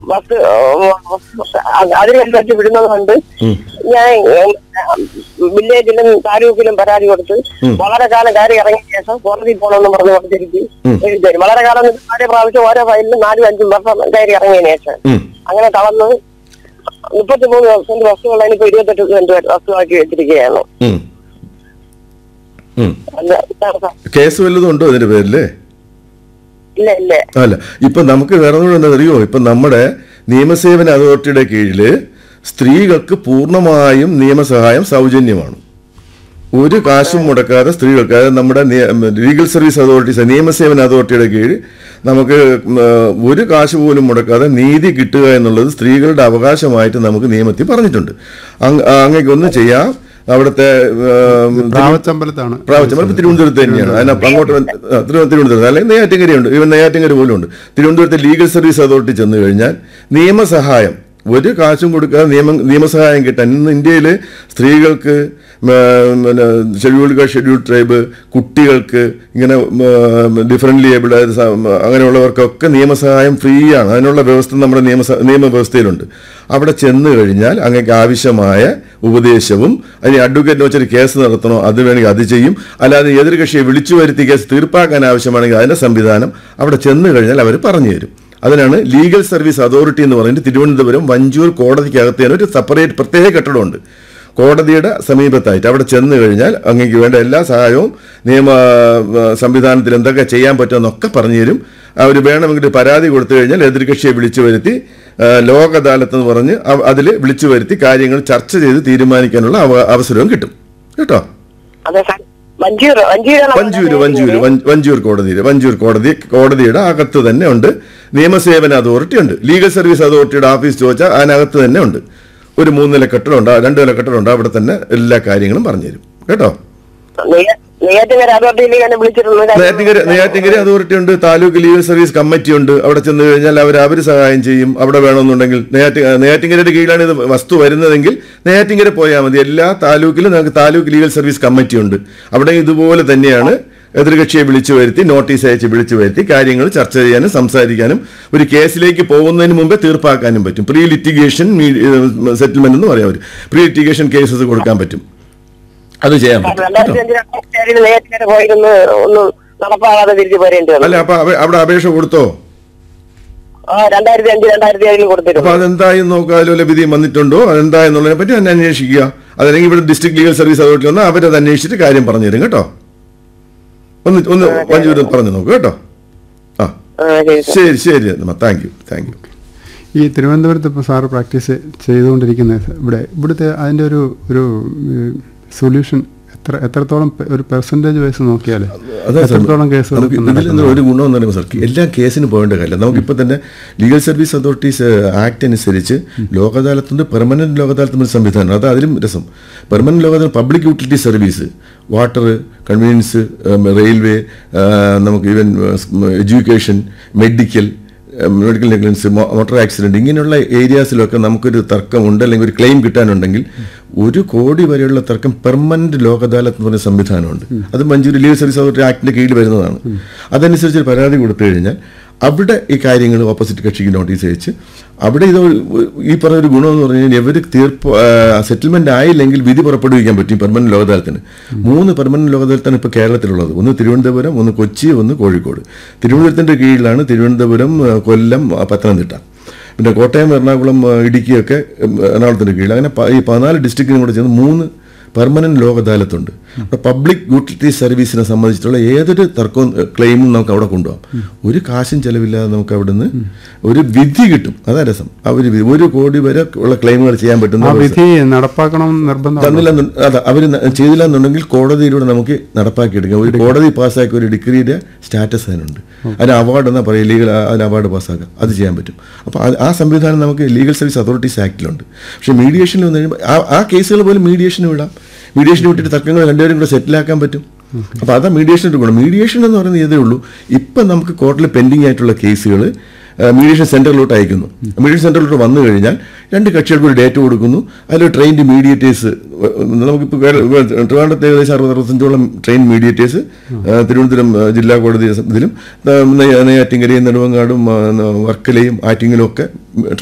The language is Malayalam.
ബസ് അതിനനുസരിച്ച് വിടുന്നത് കൊണ്ട് ഉം. ഞാൻ ഉം, വില്ലേജിലും താലൂക്കിലും പരാതി കൊടുത്ത് വളരെ കാലം കയറി ഇറങ്ങിയ ശേഷം കോടതി പോകണമെന്ന് പറഞ്ഞു കൊടുത്തിരിക്കും എഴുതി തരും വളരെ കാലം എന്ന് നാല് പ്രാവശ്യം ഓരോ ഫയലിലും നാലും അഞ്ചും വർഷം കയറി ഇറങ്ങിയതിനു ശേഷം ഉം. അങ്ങനെ തളർന്ന് മുപ്പത്തിമൂന്ന് സെന്റ് വസ്തുക്കളാണ് ഇപ്പൊ ഇരുപത്തെട്ട് സെന്റ് വസ്തുവാക്കി വെച്ചിരിക്കുകയാണ് ഉം. ഉം. അല്ല, ഇതാണ് സാർ. കേസ് വല്ലതും ഉണ്ടോ ഇതിന്റെ പേരില് ഇല്ല ഇല്ല അല്ല ഇപ്പൊ നമുക്ക് വേറെ ഒന്നും എന്താ അറിയോ ഇപ്പൊ നമ്മുടെ നിയമസേവന അതോറിറ്റിയുടെ കീഴില് സ്ത്രീകൾക്ക് പൂർണ്ണമായും നിയമസഹായം സൗജന്യമാണ് ഒരു കാശും മുടക്കാതെ സ്ത്രീകൾക്ക് അതായത് നമ്മുടെ നിയ- ലീഗൽ സർവീസ് അതോറിറ്റീസ് നിയമസേവന അതോറിറ്റിയുടെ കീഴിൽ നമുക്ക് ഉം, ഒരു കാശ് പോലും മുടക്കാതെ നീതി കിട്ടുക എന്നുള്ളത് സ്ത്രീകളുടെ അവകാശമായിട്ട് നമുക്ക് നിയമത്തിൽ പറഞ്ഞിട്ടുണ്ട് അങ്ങ് അങ്ങേക്ക് ഒന്ന് ചെയ്യാം അവിടുത്തെ ഉം, പ്രാവച്ചമ്പലത്താണ് പ്രാവശ്യം ഇപ്പൊ തിരുവനന്തപുരത്ത് തന്നെയാണ് അതിന് അങ്ങോട്ട് വന്ന് ആ, തിരുവ- തിരുവനന്തപുരത്ത് അല്ലെങ്കിൽ നെയ്യാറ്റിങ്കരയുണ്ട് ഇവൻ നെയ്യാറ്റിങ്കര പോലും ഉണ്ട് തിരുവനന്തപുരത്തെ ലീഗൽ സർവീസ് അതോറിറ്റി ചെന്ന് കഴിഞ്ഞാൽ നിയമസഹായം ഒരു കാശും കൊടുക്കാതെ നിയമ നിയമസഹായം കിട്ടാൻ ഇന്ന് ഇന്ത്യയിൽ സ്ത്രീകൾക്ക് മ, പിന്നെ ഷെഡ്യൂൾഡ് കാസ്റ്റ് ഷെഡ്യൂൾഡ് ട്രൈബ് കുട്ടികൾക്ക് ഇങ്ങനെ ഡിഫറൻ്റ്ലി ഏബിൾഡ് ആയത് സ- അങ്ങനെയുള്ളവർക്കൊക്കെ നിയമസഹായം ഫ്രീ ആണ് അതിനുള്ള വ്യവസ്ഥ നമ്മുടെ നിയമ നിയമവ്യവസ്ഥയിലുണ്ട് അവിടെ ചെന്ന് കഴിഞ്ഞാൽ അങ്ങേക്ക് ആവശ്യമായ ഉപദേശവും അതിന് അഡ്വക്കേറ്റിന് വെച്ചൊരു കേസ് നടത്തണോ അത് വേണമെങ്കിൽ അത് ചെയ്യും അല്ലാതെ എതിർ കക്ഷിയെ വിളിച്ചു വരുത്തി കേസ് തീർപ്പാക്കാൻ ആവശ്യമാണെങ്കിൽ അതിന്റെ സംവിധാനം അവിടെ ചെന്ന് കഴിഞ്ഞാൽ അവർ പറഞ്ഞു തരും അതിനാണ് ലീഗൽ സർവീസ് അതോറിറ്റി എന്ന് പറഞ്ഞിട്ട് തിരുവനന്തപുരം വഞ്ചൂർ കോടതിക്കകത്ത് തന്നെ ഒരു സെപ്പറേറ്റ് പ്രത്യേക കെട്ടിടമുണ്ട് കോടതിയുടെ സമീപത്തായിട്ട് അവിടെ ചെന്ന് കഴിഞ്ഞാൽ അങ്ങേക്ക് വേണ്ട എല്ലാ സഹായവും നിയമ ആ, സംവിധാനത്തിൽ എന്തൊക്കെ ചെയ്യാൻ പറ്റുമെന്നൊക്കെ പറഞ്ഞു തരും അവർ വേണമെങ്കിൽ പരാതി കൊടുത്തു കഴിഞ്ഞാൽ എതിർകക്ഷിയെ വിളിച്ചു വരുത്തി ആ, ലോക് അദാലത്ത് എന്ന് പറഞ്ഞ് അതിൽ വിളിച്ചു വരുത്തി കാര്യങ്ങൾ ചർച്ച ചെയ്ത് തീരുമാനിക്കാനുള്ള അവ- അവസരവും കിട്ടും കേട്ടോ അതെ സാർ മഞ്ചൂർ മഞ്ചൂരാണ് വഞ്ചൂര് വഞ്ചൂര് വഞ്ച- വഞ്ചൂർ കോടതിയിൽ വഞ്ചൂർ കോടതി കോടതിയുടെ അകത്ത് തന്നെ ഉണ്ട് നിയമസേവന അതോറിറ്റി ഉണ്ട് ലീഗൽ സർവീസ് അതോറിറ്റിയുടെ ഓഫീസ് ചോദിച്ചാൽ അതിനകത്ത് തന്നെ ഉണ്ട് ഒരു മൂന്ന് നില കെട്ടിടമുണ്ട് രണ്ട് നില കെട്ടിടമുണ്ട് അവിടെ തന്നെ എല്ലാ കാര്യങ്ങളും പറഞ്ഞുതരും കേട്ടോ നെയ്യാറ്റിങ്കര അതോറിറ്റിയിലേക്ക് എന്നെ വിളിച്ചിരുന്നു നെയ്യാറ്റിങ്കര നെയ്യാറ്റിങ്കര അതോറിറ്റി ഉണ്ട് താലൂക്ക് ലീഗൽ സർവീസ് കമ്മിറ്റി ഉണ്ട് അവിടെ ചെന്ന് കഴിഞ്ഞാൽ അവർ അവർ സഹായം ചെയ്യും അവിടെ വേണമെന്നുണ്ടെങ്കിൽ നെയ്യാറ്റി നെയ്യാറ്റിങ്കരയുടെ കീഴിലാണ് ഇത് വസ്തു വരുന്നതെങ്കിൽ നെയ്യാറ്റിങ്കര പോയാൽ മതി എല്ലാ താലൂക്കിലും നമുക്ക് താലൂക്ക് ലീഗൽ സർവീസ് കമ്മിറ്റി ഉണ്ട് അവിടെ ഇതുപോലെ തന്നെയാണ് എതിർകക്ഷിയെ വിളിച്ചു വരുത്തി നോട്ടീസ് അയച്ച് വിളിച്ചു വരുത്തി കാര്യങ്ങൾ ചർച്ച ചെയ്യാനും സംസാരിക്കാനും ഒരു കേസിലേക്ക് പോകുന്നതിന് മുമ്പേ തീർപ്പാക്കാനും പറ്റും പ്രീ ലിറ്റിഗേഷൻ സെറ്റിൽമെന്റ് എന്ന് പറയാം അവർ പ്രീ ലിറ്റിഗേഷൻ കേസസ് കൊടുക്കാൻ പറ്റും അത് ചെയ്യാൻ പറ്റും രണ്ടായിരത്തി അഞ്ച് രണ്ടായിരത്തി ഏഴിൽ നെയ്യാറ്റിങ്കര പോയിരുന്ന് ഒന്നും നടപ്പാകാതെ തിരിച്ചു പോരേണ്ടി വന്നു അല്ല അപ്പൊ അവ- അവിടെ അപേക്ഷ കൊടുത്തോ ആ രണ്ടായിരത്തി അഞ്ച് രണ്ടായിരത്തി ഏഴിൽ കൊടുത്തിരുന്നു അപ്പൊ അതെന്തായി നോക്കാലോ വല്ല വിധി വന്നിട്ടുണ്ടോ അതെന്തായെന്നുള്ളതിനെ പറ്റി തന്നെ അന്വേഷിക്കുക അതല്ലെങ്കിൽ ഇവിടെ ഡിസ്ട്രിക്ട് ലീഗൽ സർവീസ് അതോറിറ്റി വന്നാൽ അവരത് അന്വേഷിച്ചിട്ട് കാര്യം പറഞ്ഞു തരും കേട്ടോ ഒന്ന് ഒന്ന് മഞ്ജൂര് പറഞ്ഞു നോക്കൂ കേട്ടോ ആ ആ ശരി സാർ ശരി ശരി താങ്ക് യു താങ്ക് യു ഈ തിരുവനന്തപുരത്ത് ഇപ്പോൾ സാറ് പ്രാക്ടീസ് ചെയ്തുകൊണ്ടിരിക്കുന്ന ഇവിടെ ഇവിടുത്തെ അതിൻ്റെ ഒരു ഒരു സൊല്യൂഷൻ എത്ര എത്രത്തോളം പെ- ഒരു പെർസെൻറ്റേജ് വൈസ് നോക്കിയാൽ അതാ സാർ, എത്രത്തോളം കേസുകൾ നമുക്ക് ഇതിൽ നിന്ന് ഒരു ഗുണം എന്ന് പറയുമ്പോൾ സാർ എല്ലാ കേസിനും പോകേണ്ട കാര്യമില്ല നമുക്കിപ്പോൾ തന്നെ ലീഗൽ സർവീസ് അതോറിറ്റീസ് ആക്ട് അനുസരിച്ച് ലോക അദാലത്തുണ്ട് പെർമനന്റ് ലോക അദാലത്ത് ഒരു സംവിധാനം അത് അതിലും രസം permanent Lok Adalat public utility service water convenience railway നമുക്ക് even education medical medical negligence motor accident ഇങ്ങനെയുള്ള ഏരിയാസിലൊക്കെ നമുക്കൊരു തർക്കമുണ്ട് അല്ലെങ്കിൽ ഒരു ക്ലെയിം കിട്ടാനുണ്ടെങ്കിൽ ഒരു കോടി വരെയുള്ള തർക്കം പെർമനന്റ് ലോക അദാലത്ത് എന്ന് പറഞ്ഞ സംവിധാനമുണ്ട് അത് മഞ്ചൂരി ലീഗൽ സർവീസ് അതോറിറ്റി ആക്ടിന്റെ കീഴിൽ വരുന്നതാണ് അതനുസരിച്ച് ഒരു പരാതി കൊടുത്തു കഴിഞ്ഞാൽ അവിടെ ഈ കാര്യങ്ങൾ ഓപ്പോസിറ്റ് കക്ഷിക്ക് നോട്ടീസ് അയച്ച് അവിടെ ഇത് ഈ പറഞ്ഞ ഒരു ഗുണമെന്ന് പറഞ്ഞു കഴിഞ്ഞാൽ ഇവർ തീർപ്പ് സെറ്റിൽമെന്റ് ആയില്ലെങ്കിൽ വിധി പുറപ്പെടുവിക്കാൻ പറ്റും പെർമനന്റ് ലോകദാലത്തിന് മൂന്ന് പെർമനന്റ് ലോകദാലത്താണ് ഇപ്പോൾ കേരളത്തിലുള്ളത് ഒന്ന് തിരുവനന്തപുരം ഒന്ന് കൊച്ചി ഒന്ന് കോഴിക്കോട് തിരുവനന്തപുരത്തിന്റെ കീഴിലാണ് തിരുവനന്തപുരം ആ, കൊല്ലം ആ, പത്തനംതിട്ട പിന്നെ കോട്ടയം എറണാകുളം ആ, ഇടുക്കിയൊക്കെ ഉം, എറണാകുളത്തിന്റെ കീഴിൽ അങ്ങനെ പ- ഈ പതിനാല് ഡിസ്ട്രിക്റ്റിനും കൂടെ ചേർന്ന് മൂന്ന് പെർമനന്റ് ലോക അദാലത്തുണ്ട് അപ്പോൾ പബ്ലിക് യൂട്ടിലിറ്റി സർവീസിനെ സംബന്ധിച്ചിട്ടുള്ള ഏതൊരു തർക്കവും ഏഹ്, ക്ലെയിമും നമുക്ക് അവിടെ കൊണ്ടുപോകാം ഒരു കാശും ചെലവില്ലാതെ നമുക്ക് അവിടുന്ന് ഒരു വിധി കിട്ടും അതാ രസം ആ ഒരു വി- ഒരു കോടി വരെ ഉള്ള ക്ലെയിമുകൾ ചെയ്യാൻ ആ പറ്റുന്ന ഒരു വിധി നടപ്പാക്കണം നിർബന്ധം തന്നില്ല അതെ അവർ ചെയ്തില്ല എന്നുണ്ടെങ്കിൽ കോടതിയിലൂടെ നമുക്ക് നടപ്പാക്കിയെടുക്കാം ഒരു കോടതി പാസ്സാക്കിയ ഒരു ഡിഗ്രിയുടെ സ്റ്റാറ്റസ് അതിനുണ്ട് അതിന് അവാർഡ് എന്നാ പറയുക ലീഗൽ അതിന് അവാർഡ് പാസ്സാക്കാം അത് ചെയ്യാൻ പറ്റും അപ്പോൾ അത് ആ സംവിധാനം നമുക്ക് ലീഗൽ സർവീസ് അതോറിറ്റീസ് ആക്ടിലുണ്ട് പക്ഷേ മീഡിയേഷനിൽ വന്നു കഴിയുമ്പോൾ ആ ആ കേസുകൾ പോലും മീഡിയേഷന് വിടാം മീഡിയേഷന് വിട്ടിട്ട് തർക്കങ്ങൾ രണ്ടുപേരും കൂടെ സെറ്റിലാക്കാൻ പറ്റും അപ്പോൾ അതാ മീഡിയേഷൻ്റെ ഗുണം മീഡിയേഷൻ എന്ന് പറയുന്നത് ഇതേ ഉള്ളൂ ഇപ്പം നമുക്ക് കോർട്ടിൽ പെൻഡിങ് ആയിട്ടുള്ള കേസുകൾ മീഡിയേഷൻ സെന്ററിലോട്ട് അയക്കുന്നു മീഡിയേഷൻ സെന്ററിലോട്ട് വന്നു കഴിഞ്ഞാൽ രണ്ട് കക്ഷികൾക്ക് ഒരു ഡേറ്റ് കൊടുക്കുന്നു അതിൽ ട്രെയിൻഡ് മീഡിയേറ്റേഴ്സ് നമുക്കിപ്പോൾ ട്രിവാൻഡ്രത്ത് ഏകദേശം അറുപത് അറുപത്തഞ്ചോളം ട്രെയിൻ മീഡിയേറ്റേഴ്സ് തിരുവനന്തപുരം ആ, ജില്ലാ കോടതി ഇതിലും ആ, നെയ്യാറ്റിങ്കരയും നെടുവങ്ങാടും ആ, വർക്കലയും ആറ്റിങ്ങലും ഒക്കെ